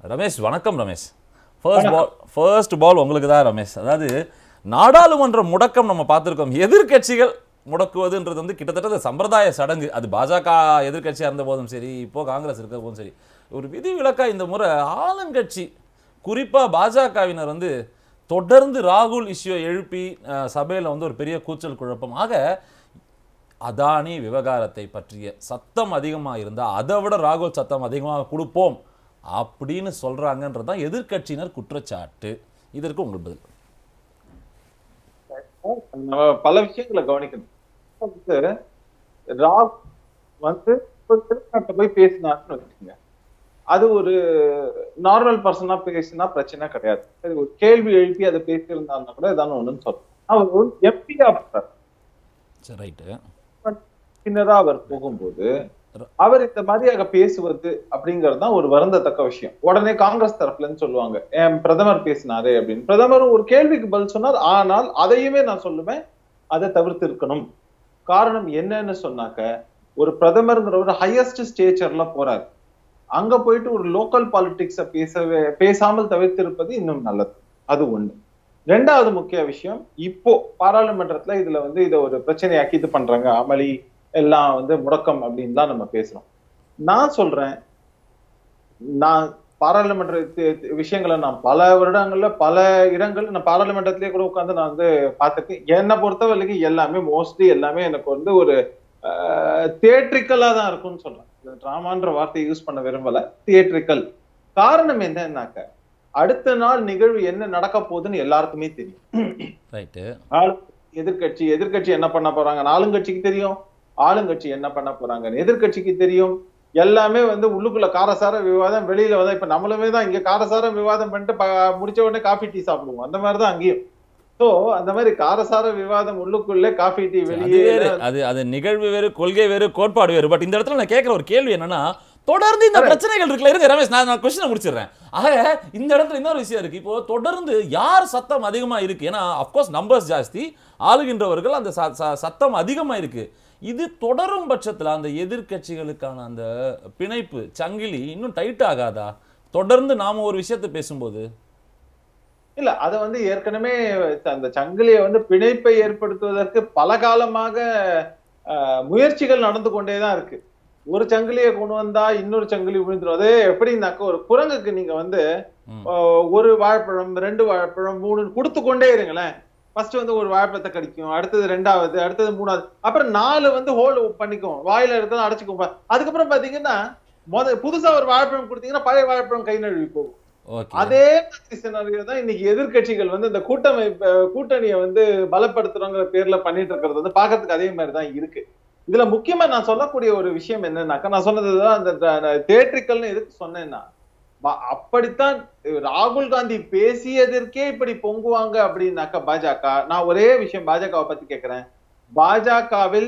ரமேஷ் வணக்கம் Ramesh first ball first ball உங்களுக்கு தான் ரமேஷ் அதாவது நாடாளுமன்ற முடக்கம் நம்ம பார்த்துருக்கோம் எதிர்க்கட்சிகள் முடக்குவதுன்றது வந்து கிட்டத்தட்ட அது சம்பிரதாய சடங்கு அது பாஜக எதிர்க்கட்சியாக இருந்த போதும் சரி இப்போ காங்கிரஸ் இருக்க போதும் சரி ஒரு விதி விலக்கா இந்த முறை ஆளுங்கட்சி குறிப்பாக பாஜகவினர் வந்து தொடர்ந்து ராகுல் இஷ்யூ எழுப்பி சபையில் வந்து ஒரு பெரிய கூச்சல் குழப்பம் ஆக அதானி விவகாரத்தை பற்றிய சத்தம் அதிகமாக இருந்தால் அதை விட ராகுல் சத்தம் அதிகமாக கொடுப்போம் அப்படின்னு சொல்றாங்கன்றது தான் எதிர்க்கட்சியினர் குற்றச்சாட்டு இதற்கு உங்களுக்கு பதில் நம்ம பல விஷயங்களை கவனிக்கணும் வந்து ராக் வந்து இப்ப திருநாட்டை போய் பேசினாருன்னு வச்சுக்கோங்க அது ஒரு நார்மல் பர்சனா பேசினா பிரச்சனை கிடையாது சரி ஒரு கேள்வி எழுப்பி அதை பேசியிருந்தாருன்னா கூட ஏதாவது ஒண்ணுன்னு சொல்லலாம் அவர் ஒரு எம்பியா போறார் சரி ரைட்டு பின்னரா அவர் போகும்போது அவர் இந்த மாதிரியாக பேசுவது அப்படிங்கிறது தான் ஒரு வருந்தத்தக்க விஷயம் உடனே காங்கிரஸ் தரப்புல இருந்து சொல்லுவாங்க என் பிரதமர் பேசினாரு அப்படின்னு பிரதமர் ஒரு கேள்விக்கு பதில் சொன்னார் ஆனால் அதையுமே நான் சொல்லுவேன் அதை தவிர்த்து இருக்கணும் காரணம் என்னன்னு சொன்னாக்க ஒரு பிரதமர்ங்கிற ஒரு ஹையஸ்ட் ஸ்டேச்சர்ல போறாரு அங்க போயிட்டு ஒரு லோக்கல் பாலிடிக்ஸ பேசவே பேசாமல் தவிர்த்திருப்பது இன்னும் நல்லது அது ஒண்ணு ரெண்டாவது முக்கிய விஷயம் இப்போ பாராளுமன்றத்துல இதுல வந்து இதை ஒரு பிரச்சனையாக்கி இது பண்றாங்க அமளி எல்லாம் வந்து முடக்கம் அப்படின்னு தான் நம்ம பேசுறோம் நான் சொல்றேன் நான் பாராளுமன்ற தி- தி- விஷயங்களை நான் பல வருடங்கள்ல பல இடங்கள் நான் பாராளுமன்றத்திலேயே கூட உட்கார்ந்து நான் வந்து பார்த்திருக்கேன் என்னை பொறுத்த வரைக்கும் எல்லாமே மோஸ்ட்லி எல்லாமே எனக்கு வந்து ஒரு தியேட்ரிக்கலா தான் இருக்கும்னு சொல்றேன் டிராமான்ற வார்த்தையை யூஸ் பண்ண விரும்பல தியேட்ரிக்கல் காரணம் என்னன்னாக்க அடுத்த நாள் நிகழ்வு என்ன நடக்க போகுதுன்னு எல்லாருக்குமே தெரியும் ரைட்டு ஆளு- எதிர்க்கட்சி எதிர்க்கட்சி என்ன பண்ண போறாங்க ஆளுங்கட்சிக்கு தெரியும் ஆளுங்கட்சி என்ன பண்ண போறாங்க எதிர்க்கட்சிக்கு தெரியும் எல்லாமே வந்து உள்ளுக்குள்ள காரசார விவாதம் வெளியில வந்து இப்ப நம்மளுமே தான் இங்க காரசார விவாதம் பண்ணிட்டு ப- முடிச்ச உடனே காஃபி டீ சாப்பிடுவோம் அந்த மாதிரி தான் அங்கேயும் சோ அந்த மாதிரி காரசார விவாதம் உள்ளுக்குள்ளே காஃபி டீ அது வெளியே வேறு அது அது நிகழ்வு வேறு கொள்கை வேறு கோட்பாடு வேறு பட் இந்த இடத்துல நான் கேட்குற ஒரு கேள்வி என்னன்னா தொடர்ந்து இந்த பிரச்சனைகள் இருக்குல்ல இருங்க ரமேஷ் நான் நான் கொஸ்டினை முடிச்சிடுறேன் ஆக இந்த இடத்துல இன்னொரு விஷயம் இருக்கு இப்போ தொடர்ந்து யார் சத்தம் அதிகமா இருக்கு ஏன்னா அஃப்கோர்ஸ் நம்பர்ஸ் ஜாஸ்தி ஆளுகின்றவர்கள் அந்த ச- ச- சத்தம் அதிகமா இருக்கு இது தொடரும் பட்சத்துல அந்த எதிர்க்கட்சிகளுக்கான அந்த பிணைப்பு சங்கிலி இன்னும் டைட் ஆகாதா தொடர்ந்து நாம ஒரு விஷயத்தை பேசும்போது இல்ல அத வந்து ஏற்கனவே அந்த சங்கிலியை வந்து பிணைப்பை ஏற்படுத்துவதற்கு பல காலமாக அஹ், முயற்சிகள் நடந்து கொண்டேதான் இருக்கு ஒரு சங்கிலியை கொண்டு வந்தா இன்னொரு சங்கிலி விழுந்துரும் அதே எப்படின்னாக்க ஒரு குரங்குக்கு நீங்க வந்து ம். அஹ், ஒரு வாழைப்பழம் ரெண்டு வாழைப்பழம் மூணு கொடுத்து கொண்டே இருங்களேன் ஃபர்ஸ்ட் வந்து ஒரு வாழைப்பழத்தை கடிக்கும் அடுத்தது ரெண்டாவது அடுத்தது மூணாவது அப்புறம் நாலு வந்து ஹோல்டு பண்ணிக்கும் வாயில இருக்கிறத அடைச்சுக்கும் அதுக்கப்புறம் பாத்தீங்கன்னா முத புதுசா ஒரு வாழைப்பழம் கொடுத்தீங்கன்னா பழைய வாழைப்பழம் கை நழுவி போகும் ஓகே அதே மாதிரி scenario தான் இன்னைக்கு எதிர்க்கட்சிகள் வந்து இந்த கூட்டமைப்பு கூட்டணியை வந்து பலப்படுத்துறோங்கிற பேர்ல பண்ணிட்டு இருக்கிறது வந்து பாக்குறதுக்கு அதே மாதிரி தான் இருக்கு இதுல முக்கியமா நான் சொல்லக்கூடிய ஒரு விஷயம் என்னன்னாக்கா நான் சொன்னதுதான் அந்த தேட்ரிக்கல்னு எதுக்கு சொன்னேன்னா ப- அப்படித்தான் ராகுல் காந்தி பேசியதற்கே இப்படி பொங்குவாங்க அப்படின்னாக்கா பாஜக நான் ஒரே விஷயம் பாஜகவை பத்தி கேக்குறேன் பாஜகவில்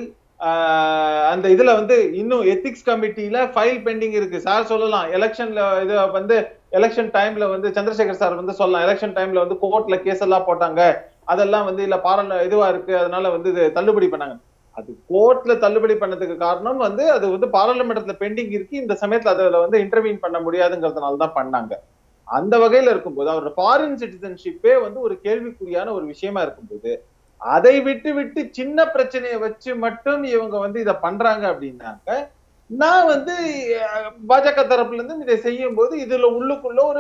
அந்த இதுல வந்து இன்னும் எத்திக்ஸ் கமிட்டில ஃபைல் பெண்டிங் இருக்கு சார் சொல்லலாம் எலெக்ஷன்ல இது வந்து எலெக்ஷன் டைம்ல வந்து சந்திரசேகர் சார் வந்து சொல்லலாம் எலெக்ஷன் டைம்ல வந்து கோர்ட்ல கேஸ் எல்லாம் போட்டாங்க அதெல்லாம் வந்து இல்ல பாராள இதுவா இருக்கு அதனால வந்து இது தள்ளுபடி பண்ணாங்க அது கோர்ட்ல தள்ளுபடி பண்ணதுக்கு காரணம் வந்து அது வந்து பாராளுமன்றத்துல பெண்டிங் இருக்கு இந்த சமயத்துல அதுல வந்து இன்டர்வீன் பண்ண முடியாதுங்கிறதுனால தான் பண்ணாங்க அந்த வகையில இருக்கும்போது அவரோட ஃபாரின் சிட்டிசன்ஷிப்பே வந்து ஒரு கேள்விக்குறியான ஒரு விஷயமா இருக்கும்போது அதை விட்டு விட்டு சின்ன பிரச்சனையை வச்சு மட்டும் இவங்க வந்து இதை பண்றாங்க அப்படின்னாக்க நான் வந்து அஹ், பாஜக தரப்புல இருந்து இதை செய்யும் போது இதுல உள்ளுக்குள்ள ஒரு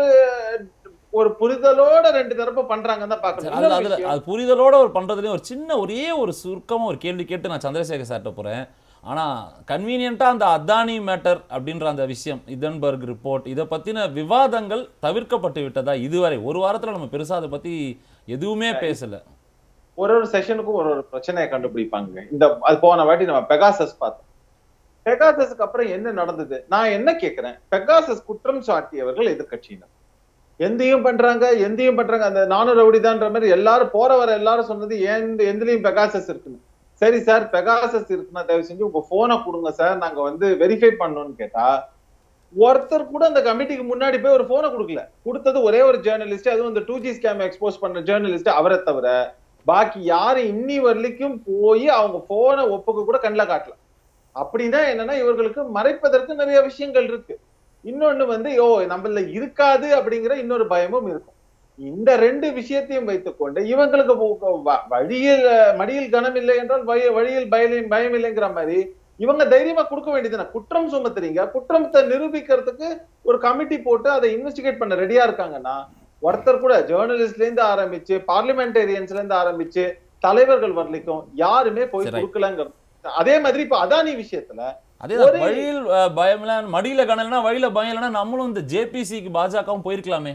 ஒரு புரிதலோட ரெண்டு தரப்பு பண்றாங்கன்னு தான் சரி, பாக்கணும் அதுல இன்னொரு அதுல விஷயம், அது புரிதலோட ஒரு பண்றதுலயும் ஒரு சின்ன ஒரே ஒரு சுருக்கமா ஒரு கேள்வி கேட்டு நான் சந்திரசேகர் சார்ட்ட போறேன் ஆனா கன்வீனியன்ட்டா அந்த அதானி மேட்டர் அப்படின்ற அந்த விஷயம் இதன்பர்க் ரிப்போர்ட் இதை பத்தின விவாதங்கள் தவிர்க்கப்பட்டு விட்டதா இதுவரை ஒரு வாரத்துல நம்ம பெருசா அதை பத்தி எதுவுமே பேசல ஒரு ஒரு செஷனுக்கும் ஒரு ஒரு பிரச்சனையை கண்டுபிடிப்பாங்க இந்த அது போன வாட்டி நம்ம பெகாசஸ் பார்த்தோம் பெகாசஸ்க்கு அப்புறம் என்ன நடந்தது நான் என்ன கேக்குறேன் பெகாசஸ் குற்றம் சாட்டியவர்கள் எதிர்க்கட்சியினர் எந்தையும் பண்றாங்க எந்தையும் பண்றாங்க அந்த நானும் ரவுடிதான்ற மாதிரி எல்லாரும் போற வர எல்லாரும் சொன்னது எந்த எந்தலையும் பெகாசஸ் இருக்குன்னு சரி சார் பெகாசஸ் இருக்குன்னா தயவு செஞ்சு உங்க போனை கொடுங்க சார் நாங்க வந்து வெரிஃபை பண்ணணும்னு கேட்டா ஒருத்தர் கூட அந்த கமிட்டிக்கு முன்னாடி போய் ஒரு போனை கொடுக்கல கொடுத்தது ஒரே ஒரு ஜேர்னலிஸ்ட் அதுவும் இந்த டூ ஜி ஸ்கேம் எக்ஸ்போஸ் பண்ண ஜேர்னலிஸ்ட் அவரை தவிர பாக்கி யாரும் இன்னி வரலைக்கும் போய் அவங்க போனை ஒப்புக்கு கூட கண்ணில் காட்டல அப்படின்னா என்னன்னா இவர்களுக்கு மறைப்பதற்கு நிறைய விஷயங்கள் இருக்கு இன்னொன்னு வந்து ஓ நம்மள இருக்காது அப்படிங்கிற இன்னொரு பயமும் இருக்கும் இந்த ரெண்டு விஷயத்தையும் வைத்துக்கொண்டு இவங்களுக்கு வ- வ- வழியில் மடியில் கனம் இல்லை என்றால் வழி- வழியில் பயம் பயம் இல்லைங்கிற மாதிரி இவங்க தைரியமா கொடுக்க வேண்டியதுதானே குற்றம் சுமத்துறீங்க குற்றத்தை நிரூபிக்கிறதுக்கு ஒரு கமிட்டி போட்டு அதை இன்வெஸ்டிகேட் பண்ண ரெடியா இருக்காங்கன்னா ஒருத்தர் கூட ஜேர்னலிஸ்ட்ல இருந்து ஆரம்பிச்சு பார்லிமெண்டேரியன்ஸ்ல இருந்து ஆரம்பிச்சு தலைவர்கள் வரலிக்கும் யாருமே போய் சரி. கொடுக்கலங்க அதே மாதிரி இப்ப அதானி விஷயத்துல அதே ஒரு- வழியில் அஹ், பயம் இல்ல மடியில கணல்னா வழியில பயம் இல்லைன்னா நம்மளும் இந்த ஜேபிசிக்கு பாஜகவும் போயிருக்கலாமே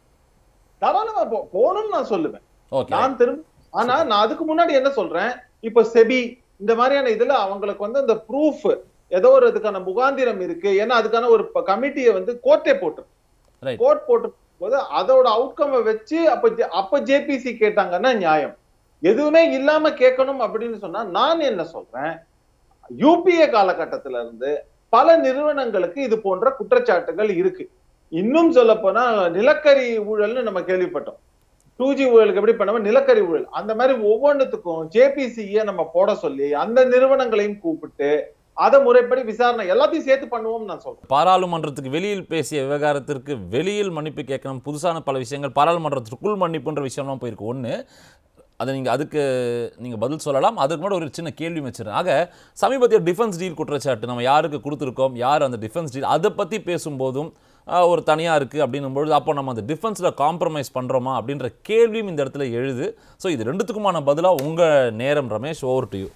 தாராளமா போ- போகணும்னு நான் சொல்லுவேன் ஓகே நான் திரும்ப ஆனா நான் அதுக்கு முன்னாடி என்ன சொல்றேன் இப்ப செபி இந்த மாதிரியான இதுல அவங்களுக்கு வந்து அந்த ப்ரூஃப் ஏதோ ஒரு இதுக்கான முகாந்திரம் இருக்கு ஏன்னா அதுக்கான ஒரு கமிட்டியை வந்து கோர்ட்டே போட்டு Right. கோர்ட் போட்டு போது அதோட அவுட்கமை வச்சு அப்ப ஜே- அப்ப ஜேபிசி கேட்டாங்கன்னா நியாயம் எதுவுமே இல்லாம கேட்கணும் அப்படின்னு சொன்னா நான் என்ன சொல்றேன் யூபிஏ காலகட்டத்தில இருந்து பல நிறுவனங்களுக்கு இது போன்ற குற்றச்சாட்டுகள் இருக்கு இன்னும் சொல்ல போனா நிலக்கரி ஊழல்னு நம்ம கேள்விப்பட்டோம் டூ ஜி ஊழலுக்கு எப்படி பண்ணோம் நிலக்கரி ஊழல் அந்த மாதிரி ஒவ்வொன்றுத்துக்கும் ஜேபிசிய நம்ம போட சொல்லி அந்த நிறுவனங்களையும் கூப்பிட்டு அதை முறைப்படி விசாரணை எல்லாத்தையும் சேர்த்து பண்ணுவோம் நான் சொல்றேன் பாராளுமன்றத்துக்கு வெளியில் பேசிய விவகாரத்திற்கு வெளியில் மன்னிப்பு கேட்கணும் புதுசான பல விஷயங்கள் பாராளுமன்றத்திற்குள் மன்னிப்புன்ற விஷயம்லாம் போயிருக்கு ஒன்று அதை நீங்கள் அதுக்கு நீங்கள் பதில் சொல்லலாம் அதுக்கு முன்னாடி ஒரு சின்ன கேள்வி வச்சிருக்கேன் ஆக சமீபத்திய டிஃபென்ஸ் டீல் குற்றச்சாட்டு நம்ம யாருக்கு கொடுத்துருக்கோம் யார் அந்த டிஃபென்ஸ் டீல் அதை பற்றி பேசும்போதும் ஆஹ், ஒரு தனியாக இருக்குது அப்படின்னும் பொழுது அப்போ நம்ம அந்த டிஃபென்ஸில் காம்ப்ரமைஸ் பண்ணுறோமா அப்படின்ற கேள்வியும் இந்த இடத்துல எழுது ஸோ இது ரெண்டுத்துக்குமான பதிலாக உங்கள் நேரம் ரமேஷ் ஓவர் டு யூ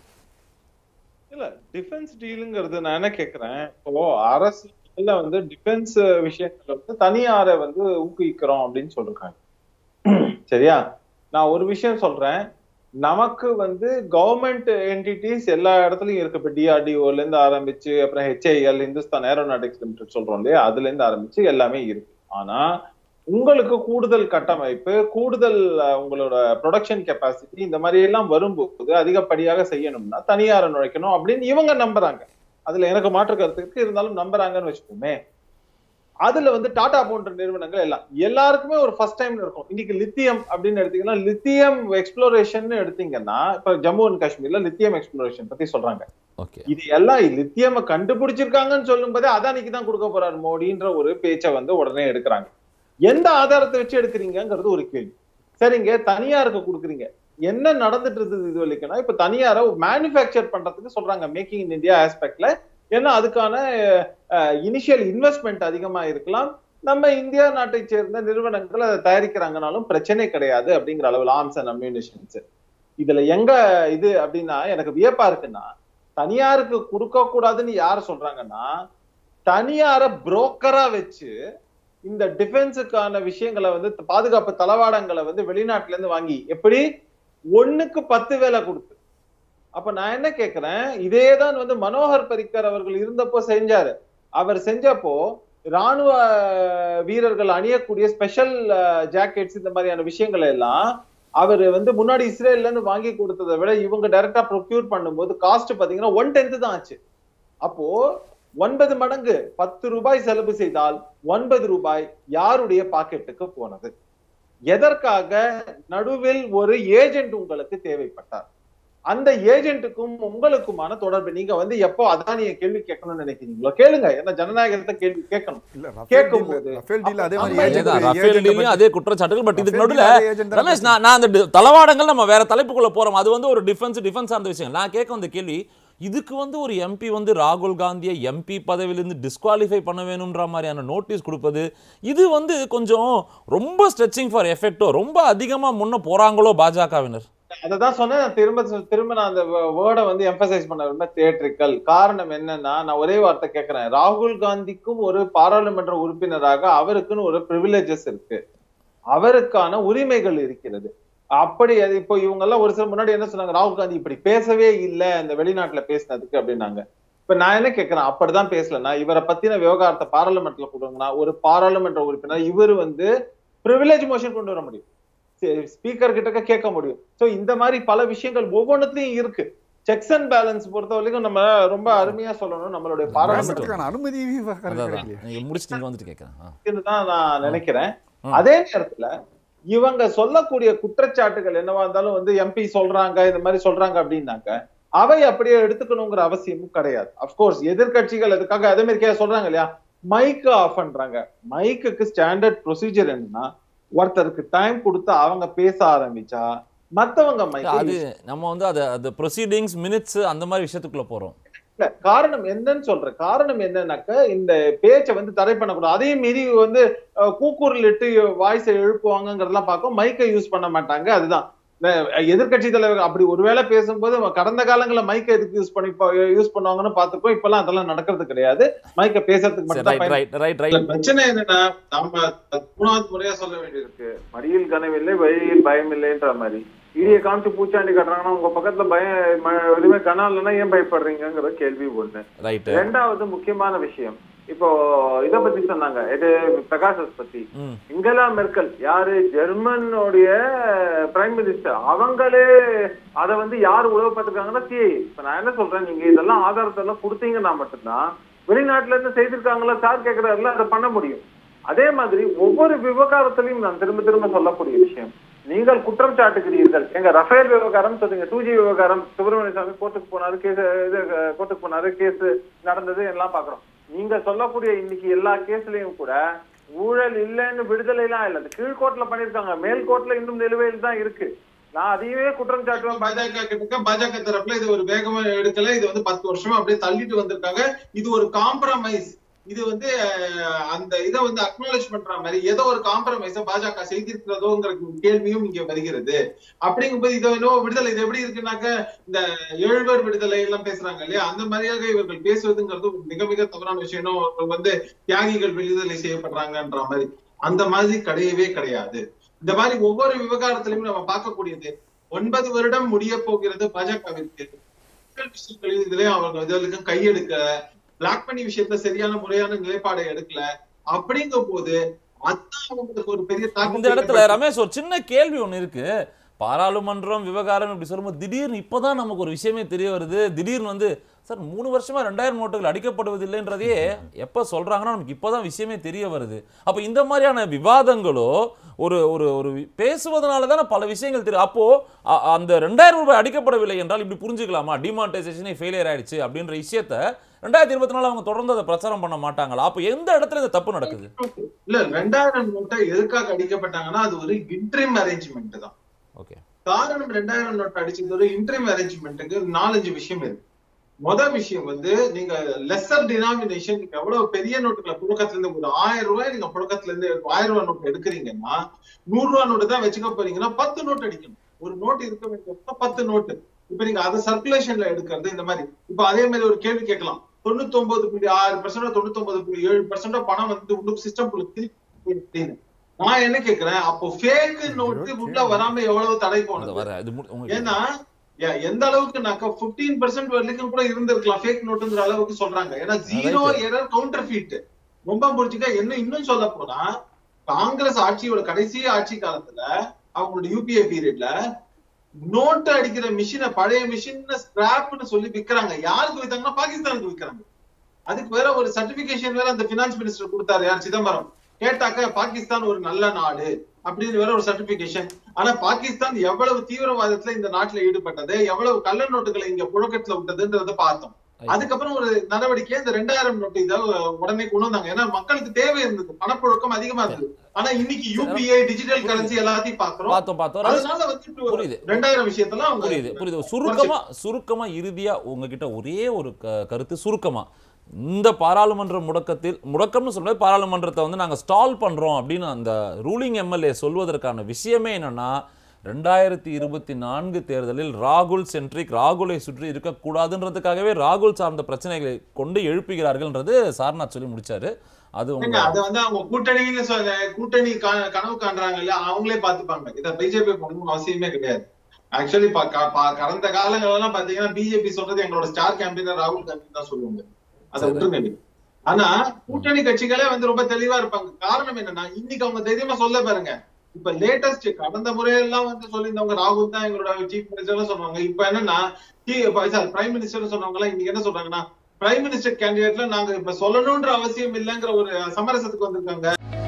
இல்ல டிஃபென்ஸ் டீலுங்கிறது நான் என்ன கேக்குறேன் இப்போ அரசுல வந்து டிஃபென்ஸ் விஷயத்துல வந்து தனியாரை வந்து ஊக்குவிக்கிறோம் அப்படின்னு சொல்றாங்க சரியா நான் ஒரு விஷயம் சொல்றேன் நமக்கு வந்து கவர்மெண்ட் என்டிட்டிஸ் எல்லா இடத்துலயும் இருக்கு இப்ப டிஆர்டிஓல இருந்து ஆரம்பிச்சு அப்புறம் ஹெச்ஐஎல் இந்துஸ்தான் ஏரோநாட்டிக்ஸ் லிமிடெட் சொல்றோம் இல்லையா அதுல இருந்து ஆரம்பிச்சு எல்லாமே இருக்கு ஆனா உங்களுக்கு கூடுதல் கட்டமைப்பு கூடுதல் அஹ், உங்களோட ப்ரொடக்ஷன் கெப்பாசிட்டி இந்த மாதிரி எல்லாம் வரும்போது அதிகப்படியாக செய்யணும்னா தனியாரை நுழைக்கணும் அப்படின்னு இவங்க நம்புறாங்க அதுல எனக்கு மாற்று கருத்து இருக்கு இருந்தாலும் நம்புறாங்கன்னு வச்சுக்கோமே அதுல வந்து டாடா போன்ற நிறுவனங்கள் எல்லாம் எல்லாருக்குமே ஒரு ஃபர்ஸ்ட் டைம் இருக்கும் இன்னைக்கு லித்தியம் அப்படின்னு எடுத்தீங்கன்னா லித்தியம் எக்ஸ்ப்ளோரேஷன் எடுத்தீங்கன்னா இப்ப ஜம்மு அண்ட் காஷ்மீர்ல லித்தியம் எக்ஸ்ப்ளோரேஷன் பத்தி சொல்றாங்க ஓகே இது எல்லாம் லித்தியம் கண்டுபிடிச்சிருக்காங்கன்னு சொல்லும் போதே அதானிக்கு தான் கொடுக்க போறாரு மோடின்ற ஒரு பேச்சை வந்து உடனே எடுக்கிறாங்க எந்த ஆதாரத்தை வச்சு எடுக்கிறீங்கங்கிறது ஒரு கேள்வி சரிங்க தனியாருக்கு கொடுக்குறீங்க என்ன நடந்துட்டு இருந்தது இது வரைக்கும்னா இப்ப தனியார மேனுஃபேக்சர் பண்றதுக்கு சொல்றாங்க மேக்கிங் இன் இந்தியா ஆஸ்பெக்ட்ல ஏன்னா அதுக்கான இனிஷியல் இன்வெஸ்ட்மெண்ட் அதிகமா இருக்கலாம் நம்ம இந்தியா நாட்டை சேர்ந்த நிறுவனங்கள் அதை தயாரிக்கிறாங்கனாலும் பிரச்சனை கிடையாது அப்படிங்கிற அளவில் ஆர்ம்ஸ் அண்ட் அம்யூனிஷன்ஸ் இதுல எங்க இது அப்படின்னா எனக்கு வியப்பா இருக்குன்னா தனியாருக்கு கொடுக்க கூடாதுன்னு யார் சொல்றாங்கன்னா தனியார புரோக்கரா வச்சு இந்த டிஃபென்ஸுக்கான விஷயங்களை வந்து பாதுகாப்பு தளவாடங்களை வந்து வெளிநாட்டுல இருந்து வாங்கி எப்படி ஒண்ணுக்கு பத்து வேலை கொடுத்து அப்ப நான் என்ன கேக்குறேன் இதேதான் வந்து மனோகர் பரிக்கர் அவர்கள் இருந்தப்போ செஞ்சாரு அவர் செஞ்சப்போ ராணுவ வீரர்கள் அணியக்கூடிய ஸ்பெஷல் ஜாக்கெட்ஸ் இந்த மாதிரியான விஷயங்கள் எல்லாம் அவர் வந்து முன்னாடி இஸ்ரேல்ல இருந்து வாங்கி கொடுத்ததை விட இவங்க டைரக்டா ப்ரொக்யூர் பண்ணும்போது காஸ்ட் பாத்தீங்கன்னா ஒன் டென்த் தான் ஆச்சு அப்போ ஒன்பது மடங்கு பத்து ரூபாய் செலவு செய்தால் ஒன்பது ரூபாய் யாருடைய பாக்கெட்டுக்கு போனது எதற்காக நடுவில் ஒரு ஏஜென்ட் உங்களுக்கு தேவைப்பட்டார் அந்த ஏஜென்ட்டுக்கும் உங்களுக்குமான தொடர்பு நீங்க வந்து எப்போ அதானிய கேள்வி கேட்கணும்னு நினைக்கிறீங்களோ கேளுங்க ஏன்னா ஜனநாயகத்தை கேள்வி கேட்கணும் இல்ல ரஃபேல் கேட்கும்போது டீல் ரஃபேல் டீல் அதே மாதிரி அப்ப agent- அதேதான் agent ரஃபேல் டீல்லையும் பத்தி- அதே குற்றச்சாட்டுகள் பட் இதுக்கு ரஃபேல் நடுவில் டீல் அதே agent தான் ரமேஷ் பத்தி- நான் நான் அந்த டி- தளவாடங்கள் நம்ம வேற தலைப்புக்குள்ள போறோம் அது வந்து ஒரு டிஃபென்ஸ் டிஃபென்ஸ் அந்த விஷயம் நான் கேட்க வந்த கேள்வி இதுக்கு வந்து ஒரு எம்பி வந்து ராகுல் காந்தியை எம்பி பதவியிலிருந்து டிஸ்குவாலிஃபை பண்ண வேணும்ன்ற மாதிரியான நோட்டீஸ் கொடுப்பது இது வந்து கொஞ்சம் ரொம்ப ஸ்ட்ரெச்சிங் ஃபார் எஃபெக்டோ ரொம்ப அதிகமா முன்ன போறாங்களோ பாஜகவினர் அததான் சொன்னேன் நான் திரும்ப திரும்ப நான் அந்த வேர்டை வந்து எம்பசைஸ் பண்ண விரும்ப தேட்ரிக்கல் காரணம் என்னன்னா நான் ஒரே வார்த்தை கேட்கிறேன் ராகுல் காந்திக்கும் ஒரு பாராளுமன்ற உறுப்பினராக அவருக்குன்னு ஒரு ப்ரிவிலேஜஸ் இருக்கு அவருக்கான உரிமைகள் இருக்கிறது அப்படி அது இப்போ இவங்க எல்லாம் ஒரு சில முன்னாடி என்ன சொன்னாங்க ராகுல் காந்தி இப்படி பேசவே இல்லை இந்த வெளிநாட்டுல பேசினதுக்கு அப்படின்னாங்க இப்ப நான் என்ன கேட்கிறேன் அப்படிதான் பேசலன்னா இவரை பத்தின விவகாரத்தை பாராளுமன்றத்துல கொடுங்கன்னா ஒரு பாராளுமன்ற உறுப்பினர் இவர் வந்து ப்ரிவிலேஜ் மோஷன் கொண்டு வர முடியும் ஸ்பீக்கர் கிட்ட கேட்க முடியும் சோ இந்த மாதிரி பல விஷயங்கள் ஒவ்வொன்றத்தையும் இருக்கு செக்ஸ் அண்ட் பேலன்ஸ் பொறுத்த வரைக்கும் நம்ம ரொம்ப அருமையா சொல்லணும் நம்மளுடைய பாராளுமன்ற பேசுறதுக்கான அனுமதி அதான் கிடைக்கலையே அதான். நீங்க முடிச்சுட்டு இங்க வந்துட்டு கேட்கறேன் ஆ. இருக்குன்னு தான் நான் நினைக்கிறேன் ம். அதே நேரத்துல இவங்க சொல்லக்கூடிய குற்றச்சாட்டுகள் என்னவா இருந்தாலும் வந்து எம்பி சொல்றாங்க இந்த மாதிரி சொல்றாங்க அப்படின்னாக்க அவை அப்படியே எடுத்துக்கணுங்கிற அவசியமும் கிடையாது அப்கோர்ஸ் எதிர்க்கட்சிகள் அதுக்காக அதே மாதிரி கே- சொல்றாங்க இல்லையா மைக்க ஆஃப் பண்றாங்க மைக்குக்கு ஸ்டாண்டர்ட் ப்ரொசீஜர் என்னன்னா ஒருத்தருக்கு டைம் கொடுத்து அவங்க பேச ஆரம்பிச்சா மத்தவங்க அது மைக் நம்ம வந்து அது அது ப்ரொசீடிங்ஸ் மினிட்ஸ் அந்த மாதிரி விஷயத்துக்குள்ள போறோம் இல்ல காரணம் என்னன்னு சொல்றேன் காரணம் என்னன்னாக்க இந்த பேச்சை வந்து தடை பண்ணக்கூடாது அதே மீறி வந்து அஹ், கூக்குரல் இட்டு வாய்ஸை எழுப்புவாங்கங்கிறதெல்லாம் பார்க்கும் மைக்கை யூஸ் பண்ண மாட்டாங்க அதுதான் எதிர்கட்சி தலைவர் அப்படி ஒருவேளை பேசும்போது அவன் கடந்த காலங்களில் மைக்கை எதுக்கு யூஸ் பண்ணி யூஸ் பண்ணுவாங்கன்னு பார்த்துருக்கோம் இப்பெல்லாம் அதெல்லாம் நடக்கிறது கிடையாது மைக்கை பேசுறதுக்கு மட்டும் தான் ரைட் ரைட் ரைட் ரைட் இல்ல, பிரச்சனை என்னன்னா நம்ம மூணாவது முறையா சொல்ல வேண்டியிருக்கு மடியில் கனவில்லை வழியில் பயம் இல்லைன்ற மாதிரி இடிய காமிச்சு பூச்சாண்டி கட்டுறாங்கன்னா உங்க பக்கத்துல பயம் ம- எதுவுமே கனம் இல்லைன்னா ஏன் பயப்படுறீங்கிற கேள்வி ஒண்ணு ரைட் ரெண்டாவது முக்கியமான விஷயம் இப்போ இத பத்தி சொன்னாங்க இது பிரகாசஸ் பத்தி ம் இங்கலா மெர்க்கல் யாரு ஜெர்மனுடைய பிரைம் மினிஸ்டர் அவங்களே அத வந்து யார் உழவு பார்த்திருக்காங்கன்னா சிஐ இப்ப நான் என்ன சொல்றேன் நீங்க இதெல்லாம் ஆதாரத்தை எல்லாம் கொடுத்தீங்கன்னா மட்டும்தான் வெளிநாட்டுல இருந்து செய்திருக்காங்களா சார் கேக்குறாருல அதை பண்ண முடியும் அதே மாதிரி ஒவ்வொரு விவகாரத்திலையும் நான் திரும்ப திரும்ப சொல்லக்கூடிய விஷயம் நீங்கள் குற்றம் சாட்டுகிறீர்கள் எங்க ரஃபேல் விவகாரம் சொல்றீங்க டூ ஜி விவகாரம் சுப்பிரமணிய சாமி கோர்ட்டுக்கு போனாரு கேஸ் இது கோர்ட்டுக்கு போனாரு கேஸ் நடந்தது எல்லாம் பாக்குறோம் நீங்க சொல்லக்கூடிய இன்னைக்கு எல்லா கேஸ்லயும் கூட ஊழல் இல்லைன்னு விடுதலை எல்லாம் இல்ல அது கீழ்கோர்ட்ல பண்ணிருக்காங்க மேல் கோர்ட்ல இன்னும் நிலுவையில் தான் இருக்கு நான் அதையே குற்றம் சாட்டுவேன் பாஜக கிட்ட பாஜக தரப்புல இது ஒரு வேகமா எடுக்கல இது வந்து பத்து வருஷமா அப்படியே தள்ளிட்டு வந்திருக்காங்க இது ஒரு காம்ப்ரமைஸ் இது வந்து அஹ், அந்த இதை வந்து அக்னாலேஜ் பண்ற மாதிரி ஏதோ ஒரு காம்ப்ரமைஸ பாஜக செய்திருக்கிறதோங்கிற கேள்வியும் இங்க வருகிறது அப்படிங்கும்போது இதை இன்னும் விடுதலை இது எப்படி இருக்குனாக்க இந்த ஏழ்வர் விடுதலை எல்லாம் பேசுறாங்க இல்லையா அந்த மாதிரியாக இவர்கள் பேசுவதுங்கிறது ஒரு மிக மிக தவறான விஷயம் இன்னும் அவர்கள் வந்து தியாகிகள் விடுதலை செய்யப்படுறாங்கன்ற மாதிரி அந்த மாதிரி கிடையவே கிடையாது இந்த மாதிரி ஒவ்வொரு விவகாரத்திலையும் நம்ம பார்க்கக்கூடியது ஒன்பது வருடம் முடிய போகிறது பாஜகவிற்கு மக்கள் விஷயங்களில் இதுலயும் அவங்க இதற்கு கையெடுக்க பிளாக் பண்ணி விஷயத்துல சரியான முறையான நிலைப்பாடை எடுக்கல அப்படிங்கும் போது அதான் அவங்களுக்கு ஒரு பெரிய இந்த தாக்கத்தை இடத்துல ரமேஷ் ஒரு சின்ன கேள்வி ஒண்ணு இருக்கு பாராளுமன்றம் விவகாரம் இப்படி சொல்லும்போது திடீர்னு இப்பதான் நமக்கு ஒரு விஷயமே தெரிய வருது திடீர்னு வந்து சார் மூணு வருஷமா ரெண்டாயிரம் நோட்டுகள் அடிக்கப்படுவதில்லைன்றதையே எப்ப சொல்றாங்கன்னா நமக்கு இப்பதான் விஷயமே தெரிய வருது அப்ப இந்த மாதிரியான விவாதங்களோ ஒரு ஒரு ஒரு வி- பேசுவதனால தானே பல விஷயங்கள் தெரியும் அப்போ அ- அந்த ரெண்டாயிரம் ரூபாய் அடிக்கப்படவில்லை என்றால் இப்படி புரிஞ்சுக்கலாமா டிமானிட்டைசேஷனே ஃபெயிலியர் ஆயிடுச்சு அப்படின்ற விஷயத்த ரெண்டாயிரத்தி இருபத்தி நாலு அவங்க தொடர்ந்து அதை பிரச்சாரம் பண்ண மாட்டாங்களா அப்போ எந்த இடத்துல இந்த தப்பு நடக்குது இல்ல ரெண்டாயிரம் நோட்டை எதுக்காக அடிக்கப்பட்டாங்கன்னா அது ஒரு இன்ட்ரீம் அரேஞ்ச்மெண்ட் தான் ஓகே காரணம் ரெண்டாயிரம் நோட் அடிச்சது ஒரு இன்ட்ரீம் அரேஞ்ச்மெண்ட்டுக்கு நாலஞ்சு விஷயம் இருக்கு முத விஷயம் வந்து நீங்க லெசர் டினாமினேஷன் எவ்வளவு பெரிய நோட்டுகளை புழக்கத்துல இருந்து ஒரு ஆயிரம் ரூபாய் நீங்க புழக்கத்துல இருந்து ஆயிரம் ரூபாய் நோட்டு எடுக்கிறீங்கன்னா நூறு ரூபாய் நோட்டு தான் வச்சுக்க போறீங்கன்னா பத்து நோட்டு அடிக்கணும் ஒரு நோட்டு இருக்க வேண்டிய பத்து நோட்டு இப்ப நீங்க அதை சர்க்குலேஷன்ல எடுக்கிறது இந்த மாதிரி இப்ப அதே மாதிரி ஒரு கேள்வி கேட்கலாம் தொண்ணூத்தி ஒன்பது புள்ளி ஆறு பர்சன்ட் தொண்ணூத்தி ஒன்பது புள்ளி ஏழு பர்சன்ட் பணம் வந்து உள்ளுக்கு சிஸ்டம் அப்படின்னு நான் என்ன கேக்குறேன் அப்போ ஃபேக் நோட்டு உள்ள வராம எவ்வளவு தடை அது போனது வர இது மு- உங்களுக்கு ஏன்னா எ- எந்த அளவுக்குனாக்கா 15% பர்சன்ட் வரைக்கும் கூட இருந்திருக்கலாம் ஃபேக் நோட்டுங்கிற அளவுக்கு சொல்றாங்க ஏன்னா ஜீரோ எரர் கவுண்டர் ஃபீட் ரொம்ப புரிஞ்சுக்க என்ன இன்னும் சொல்ல போனா காங்கிரஸ் ஆட்சியோட கடைசி ஆட்சி காலத்துல அவங்களோட யூபிஏ பீரியட்ல நோட்டு அடிக்கிற மிஷினை பழைய மிஷின் ஸ்கிராப்னு சொல்லி விக்கிறாங்க யாருக்கு வித்தாங்கன்னா பாகிஸ்தானுக்கு விக்கிறாங்க அதுக்கு வேற ஒரு சர்டிபிகேஷன் வேற அந்த பினான்ஸ் மினிஸ்டர் கொடுத்தாரு யார் சிதம்பரம் கேட்டாக்க பாகிஸ்தான் ஒரு நல்ல நாடு அப்படின்னு வேற ஒரு சர்டிபிகேஷன் ஆனா பாகிஸ்தான் எவ்வளவு தீவிரவாதத்துல இந்த நாட்டுல ஈடுபட்டது எவ்வளவு கள்ள நோட்டுகளை இங்க புழக்கத்துல விட்டதுன்றத பார்த்தோம் அதுக்கப்புறம் ஒரு நடவடிக்கை இந்த ரெண்டாயிரம் நோட்டு இதை உடனே கொண்டு வந்தாங்க ஏன்னா மக்களுக்கு தேவை இருந்தது பணப்புழக்கம் அதிகமா இருந்தது ஆனா இன்னைக்கு யூபிஐ டிஜிட்டல் கரன்சி எல்லாத்தையும் பாக்குறோம் பார்த்தோம் பார்த்தோம் ரமேஷ், அதனால வந்து புரியுது. ரெண்டாயிரம் விஷயத்துல அவங்க புரியுது புரியுது சுருக்கமா சுருக்கமா இறுதியா உங்ககிட்ட ஒரே ஒரு க- கருத்து சுருக்கமா இந்த பாராளுமன்ற முடக்கத்தில் முடக்கம்னு சொல்ல பாராளுமன்றத்தை வந்து நாங்க ஸ்டால் பண்றோம் அப்படின்னு அந்த ரூலிங் எம்எல்ஏ சொல்வதற்கான விஷயமே என்னன்னா ரெண்டாயிரத்தி இருபத்தி நான்கு தேர்தலில் ராகுல் சென்ட்ரிக் ராகுலை சுற்றி இருக்கக்கூடாதுன்றதுக்காகவே ராகுல் சார்ந்த பிரச்சனைகளை கொண்டு எழுப்புகிறார்கள்ன்றது சார்நாத் சொல்லி முடிச்சாரு அது ஏங்க, உங்க அத வந்து அவங்க கூட்டணின்னு சொல்ல கூட்டணி கா- கனவு காண்றாங்க இல்ல அவங்களே பாத்துப்பாங்க இத பிஜேபி பண்ணணும் அவசியமே கிடையாது ஆக்சுவலி கடந்த காலங்கள் எல்லாம் பாத்தீங்கன்னா பிஜேபி சொல்றது எங்களோட ஸ்டார் கேம்பெயினர் ராகுல் காந்தி தான் சொல்லுவாங்க அதை சரி. விட்டுருங்க நீங்க. ஆனா கூட்டணி கட்சிகளே வந்து ரொம்ப தெளிவா இருப்பாங்க காரணம் என்னன்னா இன்னைக்கு அவங்க தைரியமா சொல்ல பாருங்க இப்ப லேட்டஸ்ட் கடந்த முறையெல்லாம் வந்து சொல்லியிருந்தவங்க ராகுல் தான் எங்களோட சீஃப் மினிஸ்டர் சொல்லுவாங்க இப்ப என்னன்னா பிரைம் மினிஸ்டர் சொன்னவங்க எல்லாம் இன்னைக்கு என்ன சொல்றாங்கன்னா பிரைம் மினிஸ்டர் கேண்டிடேட்ல நாங்க இப்ப சொல்லணும்ன்ற அவசியம் இல்லைங்கிற ஒரு சமரசத்துக்கு வந்திருக்காங்க